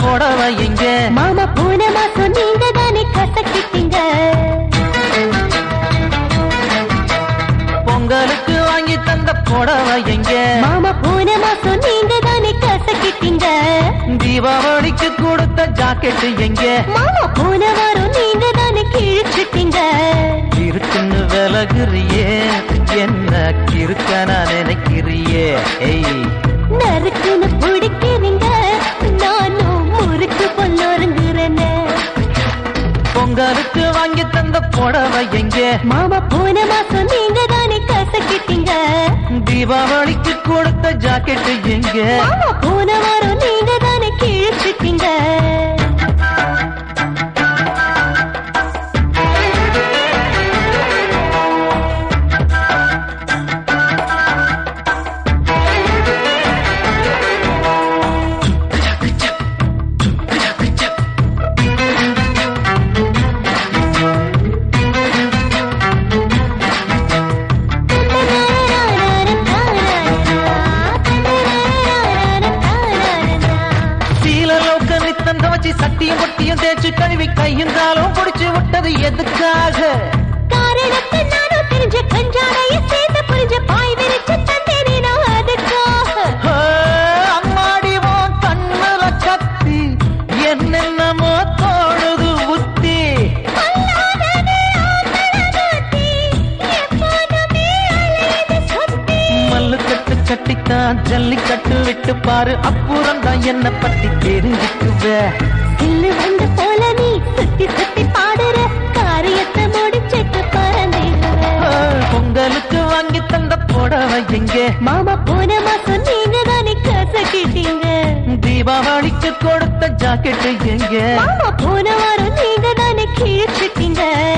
புடவை எங்க மாமா போன மாசம் நீங்க தானே கசக்கிட்டீங்க பொங்கலுக்கு வாங்கி தந்த புடவை எங்க மாமா போன மாசம் நீங்க தானே கசக்கிட்டீங்க தீபாவளிக்கு கொடுத்த ஜாக்கெட் எங்க மாமா போன வாரம் நீங்க தானே கிழிச்சிட்டீங்க இருக்குன்னு விலகுறியே என்ன கிறுக்க நான் நினைக்கிறியே ஏய் நறுக்குன்னு பிடிக்கிறீங்க நானும் முறுக்கு பொல்லோருங்கிறேன்னு பொங்கலுக்கு வாங்கி தந்த புடவை எங்க மாமா போன மாசம் நீங்க தானே கசக்கிட்டீங்க தீபாவளிக்கு கொடுத்த ஜாக்கெட் எங்க மாமா போன வாரம் நீங்க தானே கிழிச்சிட்டீங்க சீலலோக்க நித்தந்த வச்சு சட்டியும் பொட்டியும் தேய்ச்சு கழுவி கையும் காலும் பிடிச்சு விட்டது எதுக்காக காரணத்தை நானும் தெரிஞ்ச கஞ்சாடைய சேர்ந்து புரிஞ்ச பாய் விரிச்சு தந்தேனே நான் அதுக்காக ஆ, அம்மாடி உன் கண்ணுல கத்தி என்னென்னமோ தோணுது புத்தி அல்லாதது ஆம்பளமாத்தி, எப்போதுமே அலையுது சுத்தி. மல்லு கட்டு கட்டித்தான் ஜல்லிக்கட்டு விட்டு பாரு அப்புறம் தான் என்ன பத்தி தெரிஞ்சுக்குவே சில்லு வந்து போல நீ சுத்தி சுத்தி பாடுற காரியத்தை முடிச்சிட்டு பறந்துடுற ஆ, பொங்கலுக்கு வாங்கி தந்த புடவை எங்கே மாமா போன மாசம் நீங்க தானே கசக்கிட்டீங்க தீபாவளிக்கு கொடுத்த ஜாக்கெட் எங்க மாமா போன வாரம் நீங்க தானே கிழிச்சிட்டீங்க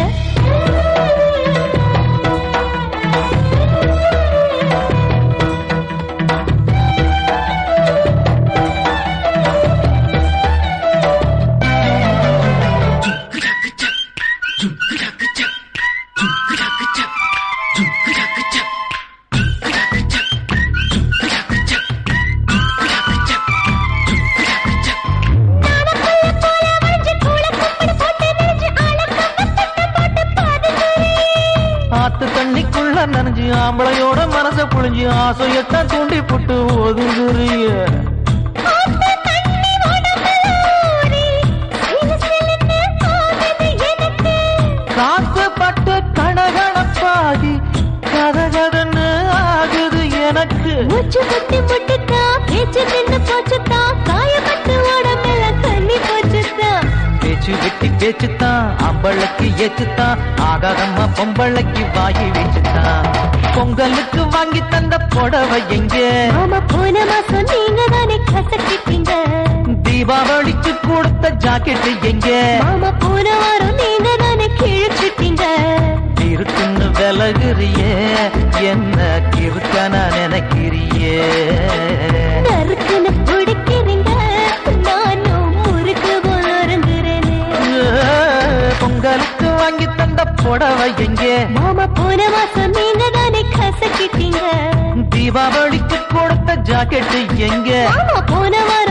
நாணப்புள்ள போல வளைஞ்சு கூள கும்பிடு போட்டு நெளிஞ்சு ஆள கம்பத்தட்ட போட்டு பாடுகிறேன். ஆத்து தண்ணிக்குள்ள நனைஞ்சு ஆம்பளையோட மனச புழிஞ்சு ஆசையத்தான் தூண்டி புட்டு ஒதுங்குறிய ஆத்து தண்ணி உடம்புல ஊறி, சிலு சிலுன்னு ஆகுது எனக்கு. காத்து பட்டு கணகணப்பாகி கதகதன்னு ஆகுது எனக்கு மூச்சு குத்தி முட்டுக்கா, பேச்சு நின்னு போச்சுக்கா, காயப்பட்டு உடம்பெல்லாம் தண்ணி போச்சுக்கா. பேச்சு வெட்டி பேச்சுத்தான் அம்பளைக்கு ஏச்சுத்தான் ஆகாதம்மா பொம்பளைக்கு வாயி வச்சுத்தான் பொங்கலுக்கு வாங்கி தந்த புடவை எங்கே மாமா போன மாசம் நீங்க தானே கசக்கிட்டீங்க தீபாவளிக்கு கொடுத்த ஜாக்கெட் எங்கே மாமா போன வாரம் நீங்க தானே கிழிச்சிட்டீங்க இருக்குன்னு விலகுறியே என்ன கிறுக்க நான் நினைக்கிறியே நறுக்குன்னு பிடிக்கிறீங்க நானும் முறுக்கு போலருங்கிறேனே பொங்கலுக்கு வாங்கி தந்த புடவை எங்கே மாமா போன மாசம் நீங்க தானே கசக்கிட்டீங்க தீபாவளிக்கு கொடுத்த ஜாக்கெட் எங்கே மாமா போன வாரம்